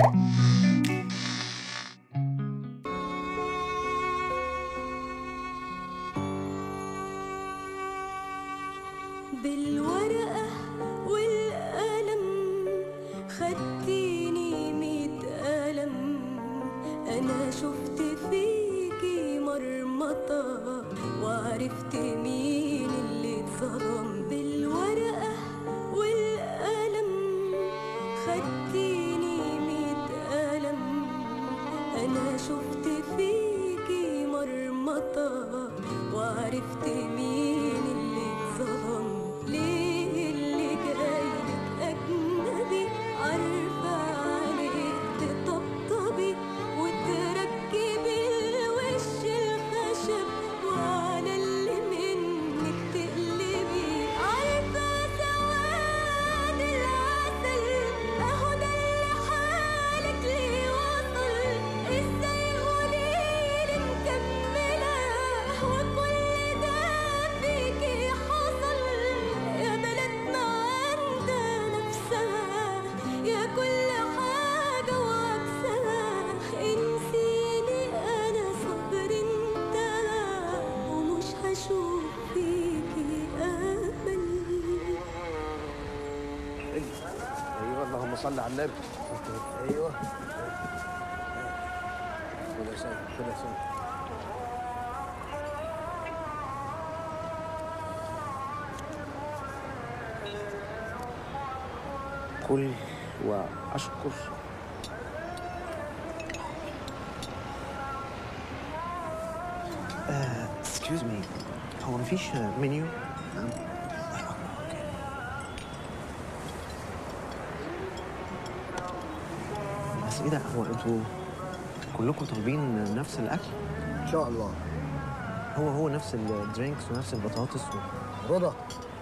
بالورقة والقلم خدتيني ميت قلم أنا شفت فيكي مرمطة وعرفت مين اللي اتظلم بالورقة والقلم خدتيني ميت قلم أنا شفت فيكي مرمطة وعرفت مين اللي اتظلم ليه اللي جايلك أجنبي عارفة عليه تطبطبي وتركبي الوش الخشب وعلى اللي منك تقلبي عارفة سواد العسل أهو ده اللي حالك ليه وصل ازاي قوليلي مكملة وكل ده فيكي حصل يا بلدنا عندها نفسها يا كل حاجة وعكسها انسيني أنا صبر انتهى ومش هشوف فيكي أمل ايوه اللهم صل على النبي ايوه كل سنه كل سنه كل واشكر اكسكيوز مي هو مفيش منيو بس ايه ده هو انتوا كلكم طالبين نفس الاكل ان شاء الله هو هو نفس الدرينكس ونفس البطاطس و... رضا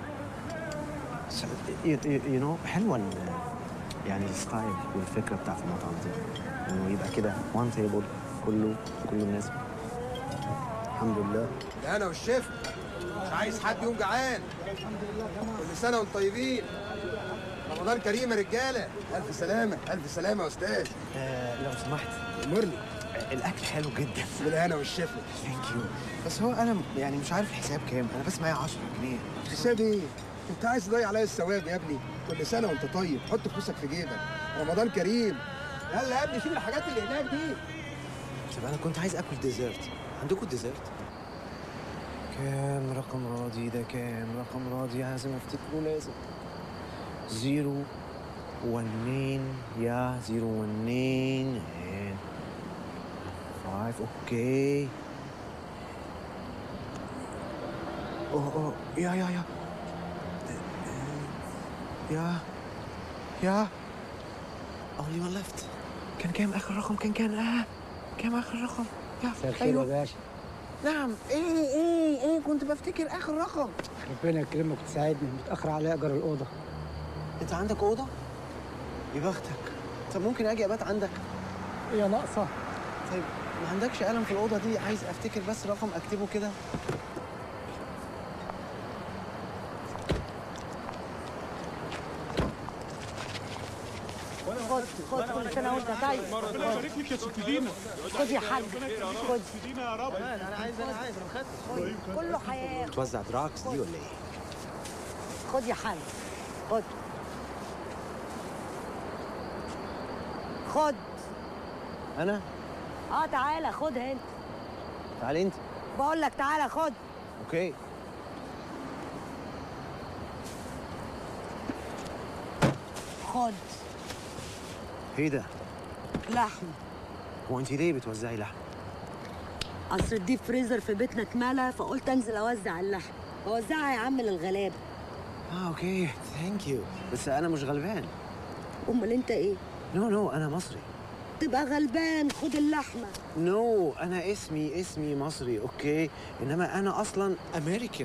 يو نو حلوه ال- يعني الستايل والفكره بتاعت المطعم دي انه يبقى كده وان تيبل كله كل الناس الحمد لله ده انا والشيف مش عايز حد يقوم جعان كل سنه وانتم طيبين رمضان كريم يا رجاله الف سلامه الف سلامه يا استاذ آه لو سمحت امرني الاكل حلو جدا بالهنا والشفا ثانك يو بس هو انا يعني مش عارف الحساب كام انا بس معايا 10 جنيه حساب ايه انت عايز تضيع عليا الثواب يا ابني كل سنه وانت طيب حط فلوسك في جيبك رمضان كريم يلا يا ابني شيل الحاجات اللي هناك دي طب انا كنت عايز اكل ديزرت عندكم ديزرت كام رقم راضي ده كام رقم راضي لازم افتكره لازم زيرو ونين يا زيرو ونين and فايف اوكي اوه اوه يا يا يا يا يا only one left كان كام اخر رقم كان كان اه كام اخر رقم يا مساء الخير يا باشا نعم ايه ايه ايه كنت بفتكر اخر رقم ربنا يكرمك وتساعدني متأخر على إيجار الأوضة انت عندك اوضه يا بختك طب ممكن اجي ابات عندك هي ناقصة طيب ما عندكش قلم في الاوضه دي عايز افتكر بس رقم اكتبه كده خد خد كل سنه وانت طيب ربنا يبارك لك يا ست دينا خد يا حاج خد ست دينا يا رب انا عايز انا عايز انا خدت كله هياخد توزع دراكس دي ولا ايه خد يا حاج خد خد انا اه تعالى خدها انت تعالي انت بقول لك تعالى خد اوكي خد ايه ده لحم هو انت ليه بتوزعي لحم اصل الديب فريزر في بيتنا اتملى فقلت انزل اوزع اللحم اوزعها يا عم للغلابه اه اوكي ثانك يو بس انا مش غلبان امال انت ايه نو no, نو no, انا مصري تبقى غلبان خد اللحمه نو no, انا اسمي اسمي مصري اوكي انما انا اصلا امريكان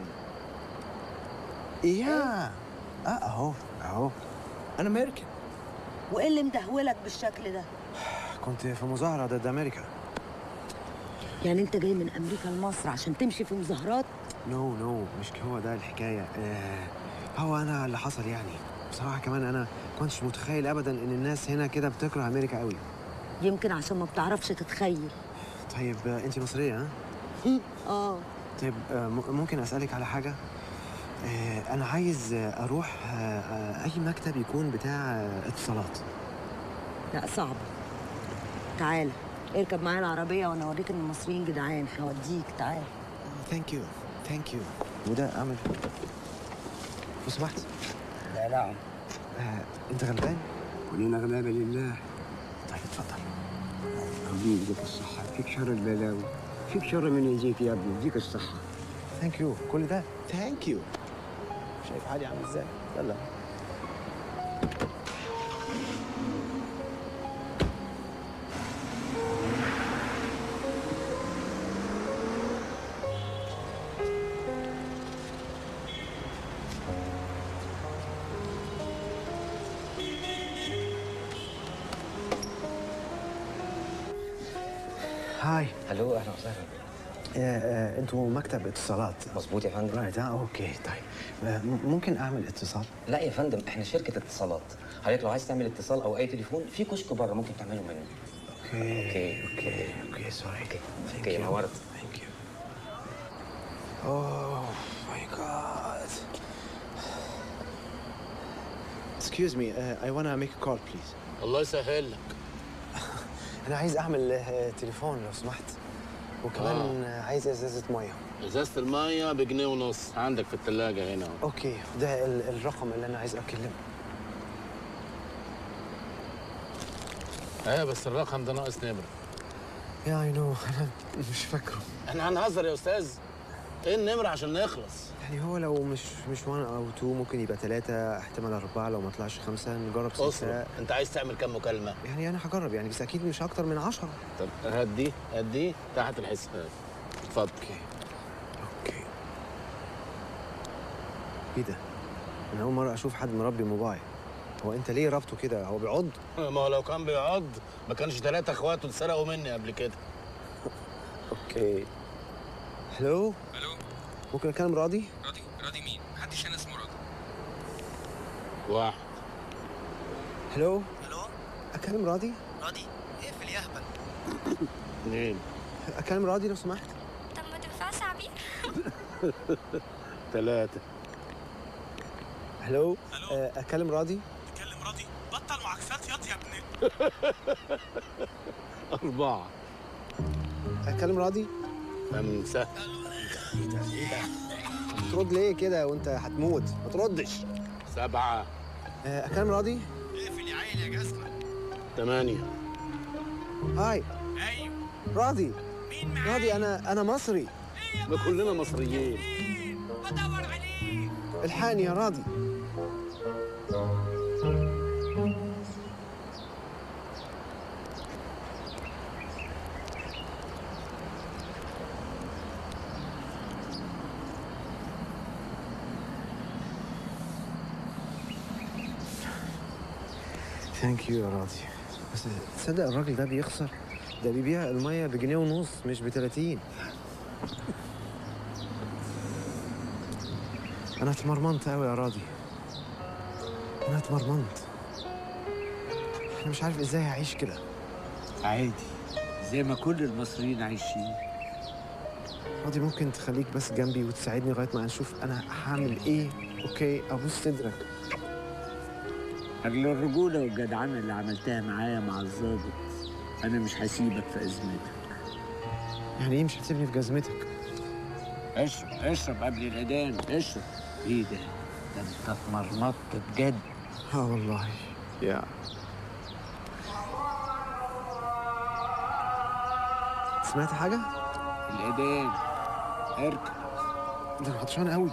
يا اه اهو اهو انا امريكان وايه اللي مدهولك بالشكل ده كنت في مظاهره ضد امريكا يعني انت جاي من امريكا لمصر عشان تمشي في مظاهرات نو no, نو no, مش هو ده الحكايه آه هو انا اللي حصل يعني بصراحه كمان انا كنتش متخيل ابدا ان الناس هنا كده بتكره امريكا قوي يمكن عشان ما بتعرفش تتخيل طيب آه، انت مصريه ها اه طيب آه، م- ممكن اسالك على حاجه آه، انا عايز آه، اروح آه، آه، اي مكتب يكون بتاع آه، اتصالات لا صعبة تعالى اركب معايا العربية وانا اوريك ان المصريين جدعان هوديك تعالى ثانك يو ثانك يو وده اعمل لو سمحت لا نعم آه، انت غلبان كلنا غلابة لله طيب اتفضل ربنا يديك الصحة فيك شر البلاوي فيك شر من يزيك يا ابني يديك الصحة ثانك يو كل ده ثانك يو شايف حالي عامل ازاي يلا هاي الو اهلا وسهلا آه، آه، انتوا مكتب اتصالات مظبوط يا فندم رايت اه اوكي طيب آه، م- ممكن اعمل اتصال لا يا فندم احنا شركه اتصالات حضرتك لو عايز تعمل اتصال او اي تليفون في كشك بره ممكن تعمله منه اوكي اوكي اوكي اوكي سوري اوكي اوكي نورت ثانك يو اوه ماي جاد Excuse me, uh, I want to make a call, please. الله يسهل لك أنا عايز أعمل آه، تليفون لو سمحت. وكمان آه. عايز إزازة مية. ازازه الميه بجنيه ونص عندك في الثلاجه هنا اهو أوكي، ده ال- الرقم اللي أنا عايز أكلمه. ايه بس الرقم ده ناقص نمره يا أي نو أنا مش فاكره. احنا هنهزر يا استاذ ايه النمره عشان نخلص يعني هو لو مش مش 1 أو 2 ممكن يبقى 3 احتمال 4 لو ما طلعش 5 نجرب 6 اصبر انت عايز تعمل كام مكالمه يعني أنا هجرب يعني بس أكيد مش أكتر من 10 طب هات دي هات دي تحت الحساب اتفضل اوكي ايه ده؟ انا اول مره اشوف حد مربي موبايل هو انت ليه ربطه كده هو بيعض ما هو لو كان بيعض ما كانش ثلاثه اخواته اتسرقوا مني قبل كده اوكي هلو الو ممكن اكلم راضي راضي راضي مين؟ محدش هنا اسمه راضي واحد هلو الو اكلم راضي راضي اقفل يا اهبل اثنين اكلم راضي لو سمحت طب ما تنفعش عبير ثلاثه هلو الو آه، اكلم راضي تكلم راضي بطل معاكسات ياض يا ابني اربعه اكلم راضي خمسه ترد ليه كده وانت هتموت ما تردش سبعه آه، اكلم راضي اقفل يا عيل يا جزمه ثمانيه هاي ايوه راضي مين معاك؟ راضي انا انا مصري ما كلنا مصريين بدور عليك الحقني يا راضي ثانك يو يا راضي بس تصدق الراجل ده بيخسر ده بيبيع المية بجنيه ونص مش ب 30 أنا اتمرمنت أوي يا راضي أنا اتمرمنت أنا مش عارف إزاي هعيش كده عادي زي ما كل المصريين عايشين راضي ممكن تخليك بس جنبي وتساعدني لغاية ما نشوف أنا هعمل إيه أوكي أبوس صدرك أجل الرجولة والجدعنة اللي عملتها معايا مع الظابط أنا مش هسيبك في أزمتك يعني إيه مش هتسيبني في جزمتك اشرب اشرب قبل الأذان اشرب إيه ده؟ ده أنت اتمرمطت بجد آه والله يا سمعت حاجة؟ الأذان اركب ده أنا عطشان قوي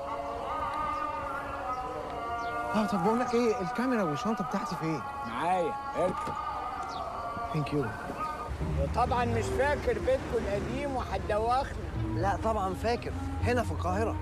اه طب بقول لك ايه الكاميرا والشنطه بتاعتي فين؟ معايا اركب ثانك يو طبعا مش فاكر بيتكم القديم وهتدوخنا لا طبعا فاكر هنا في القاهره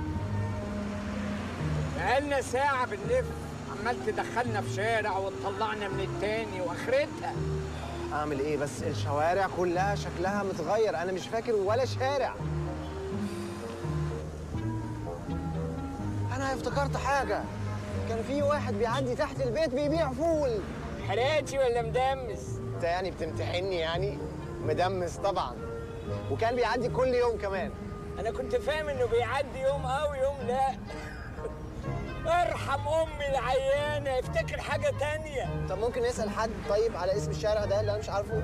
بقالنا ساعة بنلف عمال تدخلنا في شارع وتطلعنا من التاني واخرتها اعمل ايه بس الشوارع كلها شكلها متغير انا مش فاكر ولا شارع انا افتكرت حاجه كان في واحد بيعدي تحت البيت بيبيع فول حراتي ولا مدمس انت يعني بتمتحني يعني مدمس طبعا وكان بيعدي كل يوم كمان انا كنت فاهم انه بيعدي يوم اه ويوم لا ارحم امي العيانه افتكر حاجه تانية طب ممكن نسال حد طيب على اسم الشارع ده اللي انا مش عارفه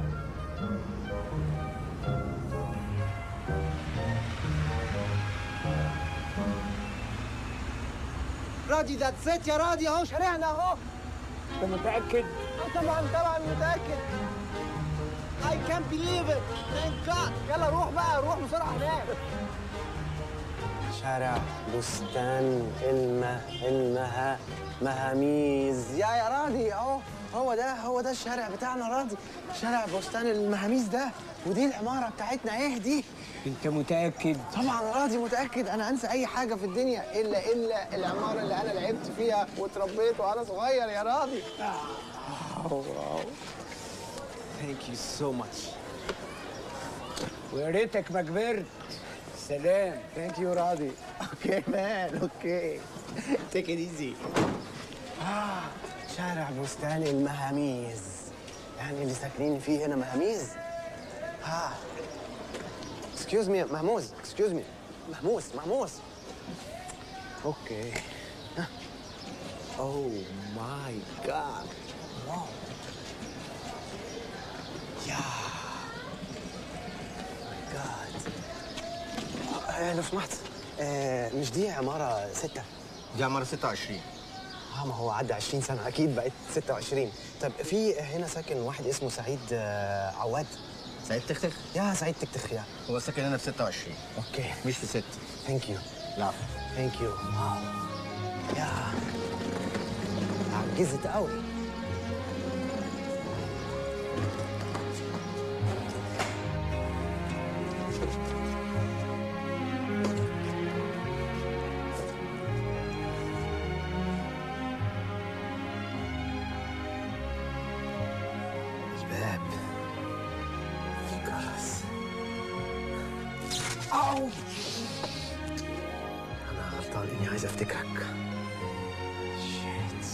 راضي ده ست يا راضي اهو شارعنا اهو انت متاكد آه طبعا طبعا متاكد I can't believe it thank God يلا روح بقى روح بسرعه هناك شارع بستان المه المها مهاميز يا يا راضي اهو هو ده هو ده الشارع بتاعنا راضي شارع بستان المهاميز ده ودي العماره بتاعتنا ايه دي انت متاكد طبعا راضي متاكد انا انسى اي حاجه في الدنيا الا الا العماره اللي انا لعبت فيها واتربيت وانا صغير يا راضي ثانك يو سو ماتش ويا ريتك ما كبرت سلام ثانك يو راضي اوكي مان اوكي تيك ات ايزي اه شارع بستان المهاميز يعني اللي ساكنين فيه هنا مهاميز ها اكسكيوز مي مهموز اكسكيوز مي مهموس مهموس اوكي اوه ماي جاد واو يا جاد آه، لو سمحت آه، مش دي عمارة ستة؟ دي عمارة 26 اه ما هو عدى 20 سنة أكيد بقت 26 طب في هنا ساكن واحد اسمه سعيد آه، عواد سعيد تختخ يا سعيد تكتخ يا هو ساكن هنا في 26 اوكي مش في 6 ثانك يو لا ثانك يو واو يا عجزت قوي الباب الجرس أو أنا غلطان إني عايز أفتكرك شيت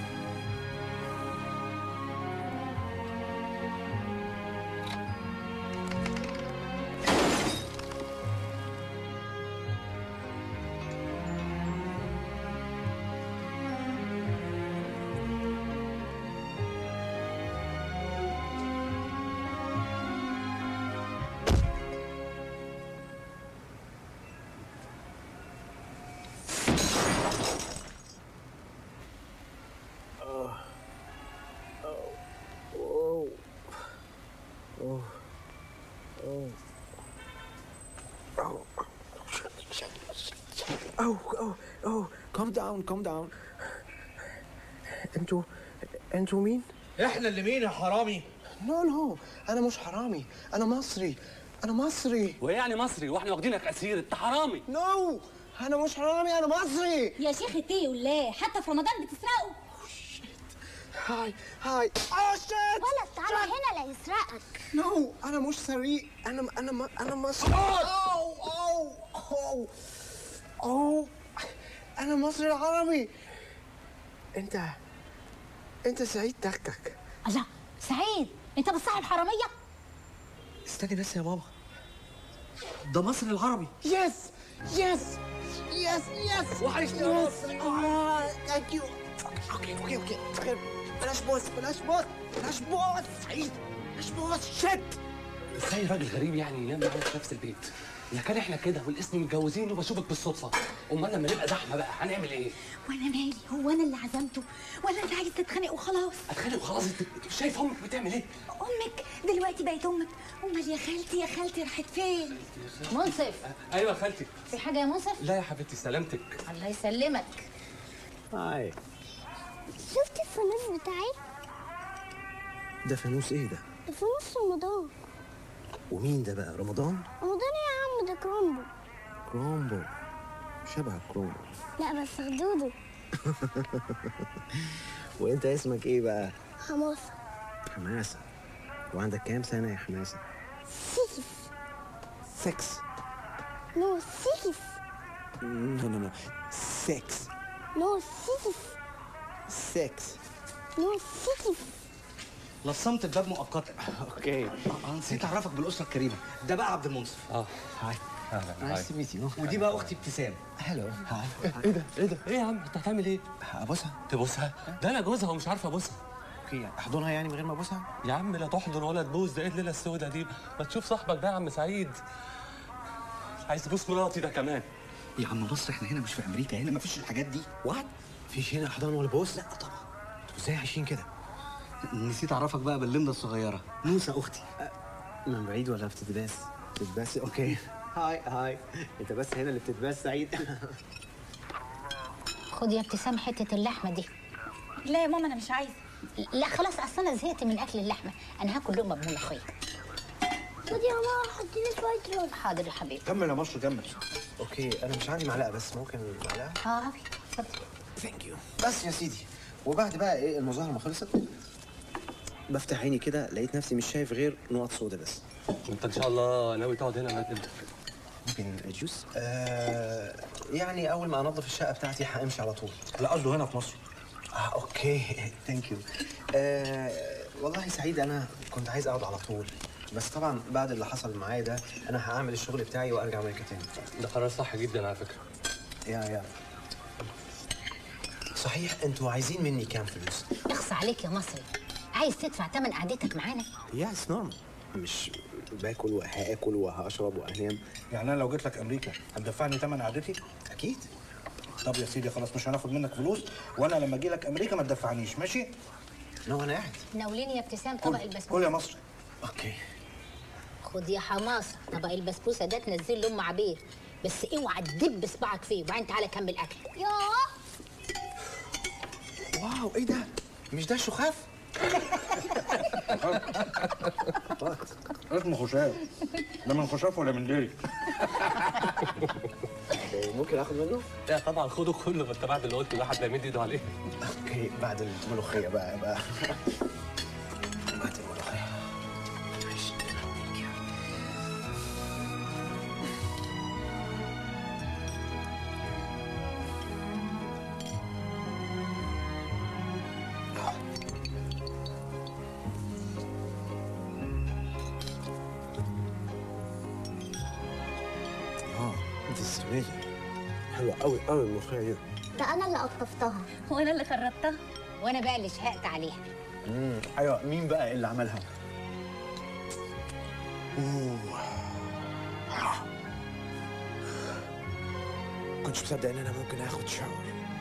Oh. Oh. Oh. Oh. Oh, oh, oh, calm down, calm down. انتوا انتوا مين؟ احنا اللي مين يا حرامي نو نو انا مش حرامي انا مصري انا مصري وايه يعني مصري واحنا واخدينك اسير انت حرامي نو انا مش حرامي انا مصري يا شيخ اتقي الله حتى في رمضان بتسرقوا هاي هاي اه شيت ولا تعالى هنا لا يسرقك نو انا مش سريع انا انا انا مصري أو أو أو أو انا مصري العربي انت انت سعيد تكتك الله سعيد انت بتصاحب حراميه استني بس يا ماما ده مصر العربي يس يس يس يس وحشني يا يس اه ثانك يو اوكي اوكي اوكي خير بلاش بوس بلاش بوس بلاش بوس سعيد بلاش بوس شت ازاي راجل غريب يعني ينام معانا في نفس البيت اذا كان احنا كده والاسم متجوزين وبشوفك بالصدفه امال لما نبقى زحمه بقى هنعمل ايه وانا مالي هو انا اللي عزمته ولا انت عايز تتخانق وخلاص اتخانق وخلاص انت أنت شايف امك بتعمل ايه امك دلوقتي بقت امك امال يا خالتي يا خالتي راحت فين منصف ايوه يا خالتي في حاجه يا منصف لا يا حبيبتي سلامتك الله يسلمك هاي شفت الفانوس بتاعي؟ ده فانوس ايه ده؟ ده فانوس رمضان ومين ده بقى رمضان؟ رمضان يا عم ده كرومبو كرومبو شبه كرومبو لا بس خدوده وانت اسمك ايه بقى؟ حماسة حماسة وعندك كام سنة يا حماسة؟ سيكس 6 نو سيكس نو نو نو 6 نو سيكس 6 نو سيكس لصمت الباب مؤقتا اوكي اه نسيت اعرفك بالاسره الكريمه ده بقى عبد المنصف اه هاي نايس تو ميت يو ودي بقى اختي ابتسام هلو هاي ايه ده ايه ده ايه يا عم انت هتعمل ايه ابوسها تبوسها ده انا جوزها ومش عارف ابوسها اوكي احضنها يعني من غير ما ابوسها يا عم لا تحضن ولا تبوس ده ايه الليله السوداء دي ما تشوف صاحبك ده يا عم سعيد عايز تبوس مراتي ده كمان يا عم مصر احنا هنا مش في امريكا هنا مفيش الحاجات دي وات مفيش هنا احضان ولا بوس لا طبعا انتوا ازاي عايشين كده نسيت اعرفك بقى باللمده الصغيره نوسه اختي من بعيد ولا بتتباس بتتباس اوكي هاي هاي انت بس هنا اللي بتتباس سعيد خد يا ابتسام حته اللحمه دي لا يا ماما انا مش عايزه لا خلاص اصل انا زهقت من اكل اللحمه انا هاكل لقمه بملوخيه خد يا ماما حط لي شويه رز حاضر يا حبيبي كمل يا مصر كمل اوكي انا مش عندي معلقه بس ممكن معلقه اه اتفضل ثانك يو بس يا سيدي وبعد بقى ايه المظاهره ما خلصت بفتح عيني كده لقيت نفسي مش شايف غير نقط سودا بس انت ان شاء الله ناوي تقعد هنا لغايه امتى ممكن جوس آه يعني اول ما انظف الشقه بتاعتي همشي على طول لا قصده هنا في مصر اه اوكي ثانك يو آه والله سعيد انا كنت عايز اقعد على طول بس طبعا بعد اللي حصل معايا ده انا هعمل الشغل بتاعي وارجع امريكا تاني ده قرار صح جدا على فكره يا يا صحيح انتوا عايزين مني كام فلوس؟ اخص عليك يا مصري عايز تدفع ثمن قعدتك معانا يا اتس نورمال مش باكل وهاكل وهشرب وهنام يعني انا لو جيت لك امريكا هتدفعني ثمن قعدتي اكيد طب يا سيدي خلاص مش هناخد منك فلوس وانا لما اجي لك امريكا ما تدفعنيش ماشي لو انا قاعد ناوليني يا ابتسام طبق كل البسبوسه يا مصر اوكي خد يا حماصه طبق البسبوسه ده تنزل له ام عبير بس اوعى تدب صباعك فيه وبعدين تعالى كمل اكل ياه واو ايه ده؟ مش ده شخاف؟ اسمه خشاف ده من خشاف ولا من ديري ممكن اخد منه؟ لا طبعا خده كله ما انت بعد اللي قلته ده حد هيمد ايده عليه اوكي بعد الملوخيه بقى بقى بعد الملوخيه ماشي. اه دي استراليا حلوه قوي قوي الملوخيه دي ده انا اللي قطفتها وانا اللي خربتها وانا بقى اللي شهقت عليها امم ايوه مين بقى اللي عملها؟ اوه كنتش مصدق ان انا ممكن اخد شاور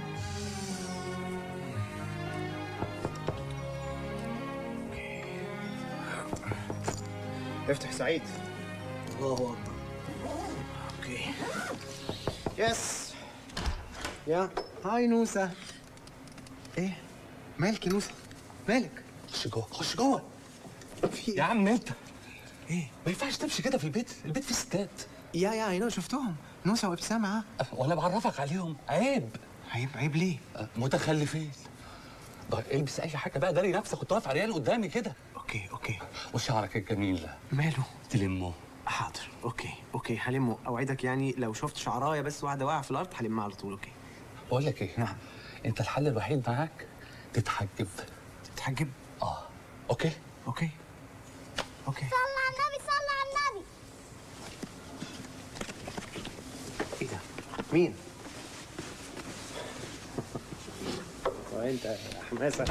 افتح سعيد الله اكبر اوكي يس يا هاي نوسة ايه مالك يا نوسة مالك خش جوه خش جوه في يا عم انت ايه ما ينفعش تمشي كده في البيت البيت فيه ستات يا يا ايوه شفتهم نوسة وابتسام ها وانا بعرفك عليهم عيب عيب عيب ليه متخلفين طيب البس اي حاجه بقى داري نفسك كنت واقف عريان قدامي كده اوكي اوكي وشعرك الجميل ده ماله تلمه حاضر اوكي اوكي هلمه اوعدك يعني لو شفت شعرايه بس واحده واقعه في الارض هلمها على طول اوكي بقول لك ايه نعم انت الحل الوحيد معاك تتحجب تتحجب اه اوكي اوكي اوكي صلى على النبي صلى على النبي ايه ده مين وانت يا حماسه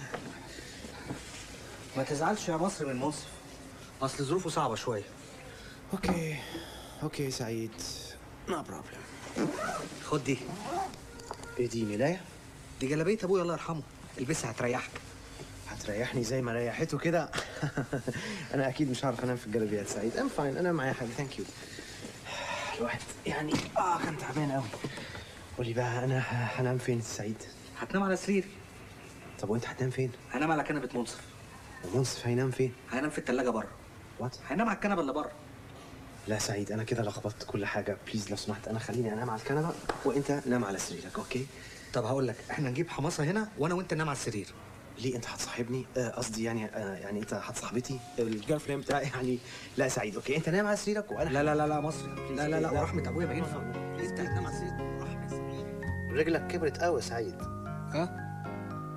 ما تزعلش يا مصر من منصف اصل ظروفه صعبه شويه اوكي اوكي سعيد نو بروبلم خد دي ايه دي ملايه دي جلابيه ابويا الله يرحمه البسها هتريحك هتريحني زي ما ريحته كده انا اكيد مش هعرف انام في الجلابيات سعيد ام فاين انا معايا حاجه ثانك يو الواحد يعني اه كان تعبان قوي قولي بقى انا ه- هنام فين سعيد هتنام على سريري طب وانت هتنام فين هنام على كنبه منصف ومنصف هينام فين هينام في التلاجة بره وات هينام على الكنبه اللي بره لا سعيد انا كده لخبطت كل حاجه بليز لو سمحت انا خليني انام على الكنبه وانت نام على سريرك اوكي طب هقول لك احنا نجيب حماصه هنا وانا وانت ننام على السرير ليه انت هتصاحبني آه، قصدي يعني آه، يعني انت هتصاحبتي الجيرل فريند بتاعي يعني لا سعيد اوكي انت نام على سريرك وانا لا لا لا لا مصري لا لا لا ورحمه ابويا ما ينفع انت هتنام على السرير رجلك كبرت قوي يا سعيد ها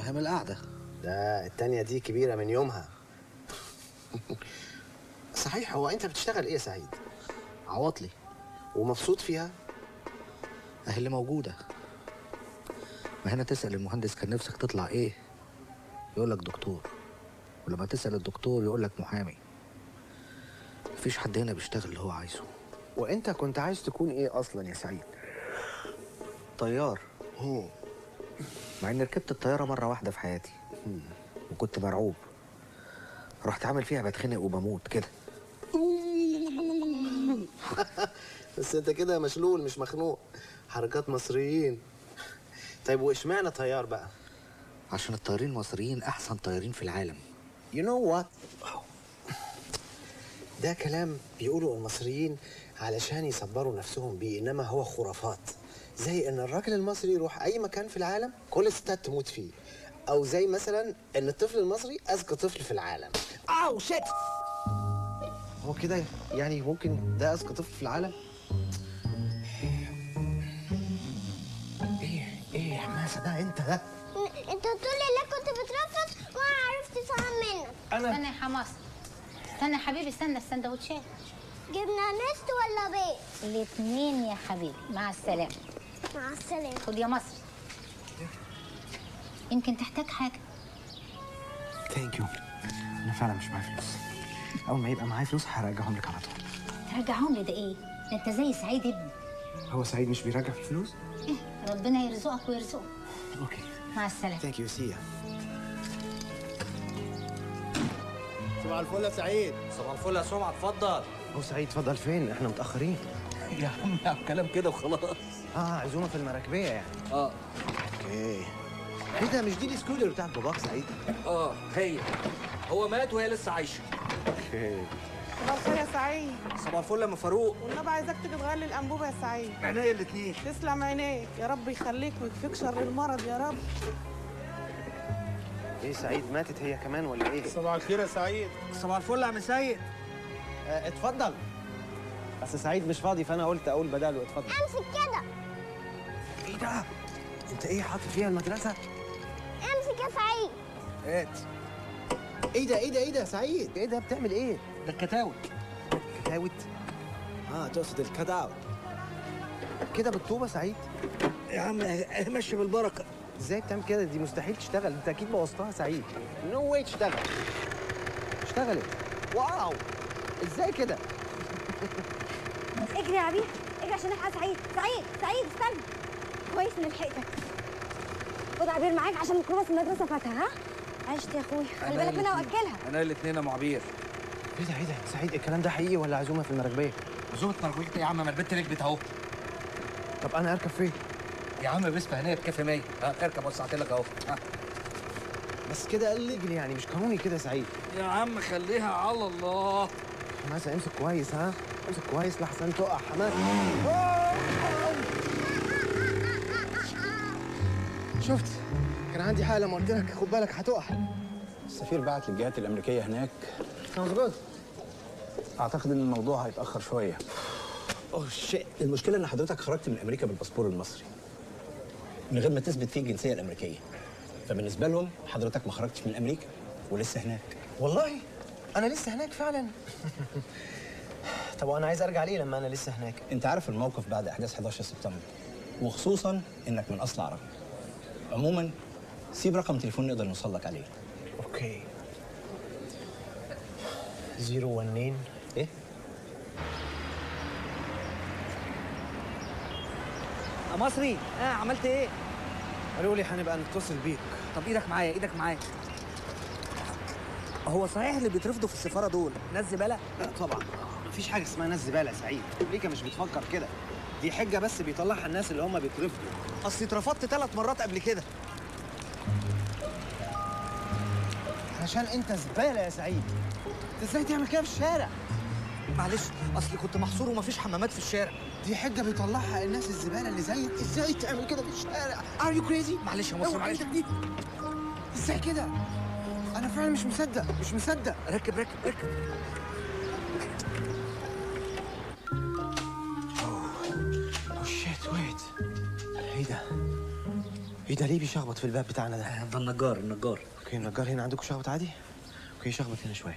ما هي من القعده لا التانية دي كبيرة من يومها صحيح هو انت بتشتغل ايه يا سعيد؟ عواطلي ومبسوط فيها؟ اهي اللي موجوده ما هنا تسال المهندس كان نفسك تطلع ايه يقول لك دكتور ولما تسال الدكتور يقول لك محامي مفيش حد هنا بيشتغل اللي هو عايزه وانت كنت عايز تكون ايه اصلا يا سعيد؟ طيار مع اني ركبت الطياره مره واحده في حياتي وكنت مرعوب رحت عامل فيها بتخنق وبموت كده بس انت كده مشلول مش مخنوق حركات مصريين طيب واشمعنى طيار بقى؟ عشان الطيارين المصريين احسن طيارين في العالم You know what؟ ده كلام بيقولوا المصريين علشان يصبروا نفسهم بيه انما هو خرافات زي ان الراجل المصري يروح اي مكان في العالم كل الستات تموت فيه او زي مثلا ان الطفل المصري اذكى طفل في العالم اوه شيت هو كده يعني ممكن ده اذكى طفل في العالم ايه ايه يا حماسه ده انت ده انت طول الليل كنت بترفض وانا عرفت افهم منك استنى يا حماس استنى يا حبيبي استنى السندوتشات جبنا نست ولا بيت الاثنين يا حبيبي مع السلامه مع السلامه خد يا مصر يمكن تحتاج حاجه ثانك يو انا فعلا مش معايا فلوس اول ما يبقى معايا فلوس هرجعهم لك على طول ترجعهم لي ده ايه ده انت زي سعيد ابني هو سعيد مش بيرجع في الفلوس إيه، ربنا يرزقك ويرزقه اوكي مع السلامه ثانك يو سي صباح الفل يا سعيد صباح الفل يا سمعه اتفضل هو سعيد اتفضل فين احنا متاخرين يا عم يا عم كلام كده وخلاص اه عزومه في المراكبيه يعني اه اوكي ايه ده مش دي السكولر بتاعت باباك سعيد اه هي هو مات وهي لسه عايشه اوكي صباح الخير يا سعيد صباح الفل يا ام فاروق والنبي عايزاك تيجي تغير لي الانبوبه يا سعيد عينيا الاثنين تسلم عينيك يا رب يخليك ويكفيك شر المرض يا رب ايه سعيد ماتت هي كمان ولا ايه صباح الخير يا سعيد صباح الفل يا عم سيد آه اتفضل بس سعيد مش فاضي فانا قلت اقول بداله اتفضل امسك كده ايه ده انت ايه حاطط فيها المدرسه امسك يا سعيد هات ايه ده ايه ده ايه ده سعيد ايه ده بتعمل ايه ده الكتاوت كتاوت اه تقصد الكداوت كده بالطوبه سعيد يا عم مشي بالبركه ازاي بتعمل كده دي مستحيل تشتغل انت اكيد بوظتها سعيد نو no واي تشتغل اشتغلت واو ازاي كده اجري يا عبير اجري عشان نلحق سعيد سعيد سعيد استنى كويس اني لحقتك خد عبير معاك عشان ميكروباص المدرسه فاتها ها عشت يا اخويا خلي بالك منها واكلها انا الاثنين يا ام عبير ايه ده ايه ده سعيد الكلام ده حقيقي ولا عزومه في المراكبيه عزومه مرجولتي يا عم ما البنت ركبت اهو طب انا اركب فين يا عم بسمة هنا بكافي 100 ها اركب وسعت لك اهو ها بس كده الليجل يعني مش قانوني كده سعيد يا عم خليها على الله حماسه امسك كويس ها امسك كويس لحسن تقع حماسه شفت كان عندي حاله لما قلت لك خد بالك هتقع السفير بعت للجهات الامريكيه هناك sounds good اعتقد ان الموضوع هيتاخر شويه اوه شيت المشكله ان حضرتك خرجت من امريكا بالباسبور المصري من غير ما تثبت فيه الجنسيه الامريكيه فبالنسبه لهم حضرتك ما خرجتش من امريكا ولسه هناك والله انا لسه هناك فعلا طب وانا عايز ارجع ليه لما انا لسه هناك انت عارف الموقف بعد احداث 11 سبتمبر وخصوصا انك من اصل عربي عموما سيب رقم تليفون نقدر نوصل لك عليه اوكي زيرو ونين ايه يا مصري اه عملت ايه قالوا لي هنبقى نتصل بيك طب ايدك معايا ايدك معايا هو صحيح اللي بيترفضوا في السفاره دول ناس زباله لا طبعا مفيش حاجه اسمها ناس زباله يا سعيد امريكا مش بتفكر كده دي حجه بس بيطلعها الناس اللي هم بيترفضوا اصلي اترفضت ثلاث مرات قبل كده عشان انت زباله يا سعيد انت ازاي تعمل كده في الشارع معلش اصلي كنت محصور ومفيش حمامات في الشارع دي حجه بيطلعها الناس الزباله اللي زيك ازاي تعمل كده في الشارع ار يو كريزي معلش يا مصري معلش ازاي كده انا فعلا مش مصدق مش مصدق ركب ركب ركب اوه شيت ويت ايه ده ايه ده ليه بيشخبط في الباب بتاعنا ده؟ ده النجار النجار اوكي النجار هنا عندكم شخبط عادي؟ اوكي شخبط هنا شويه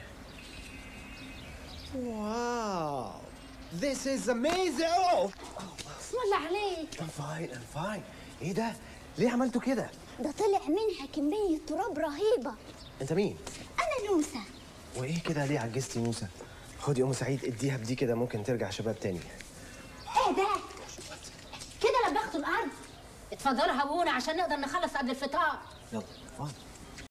واو This is amazing oh بسم الله عليك I'm fine I'm fine ايه ده؟ ليه عملتوا كده؟ ده طلع منها كمية تراب رهيبة انت مين؟ أنا نوسة وايه كده ليه عجزتي موسى؟ خدي ام سعيد اديها بدي كده ممكن ترجع شباب تاني ايه ده؟ كده لبختوا الارض اتفضلوا هبونا عشان نقدر نخلص قبل الفطار يلا اتفضل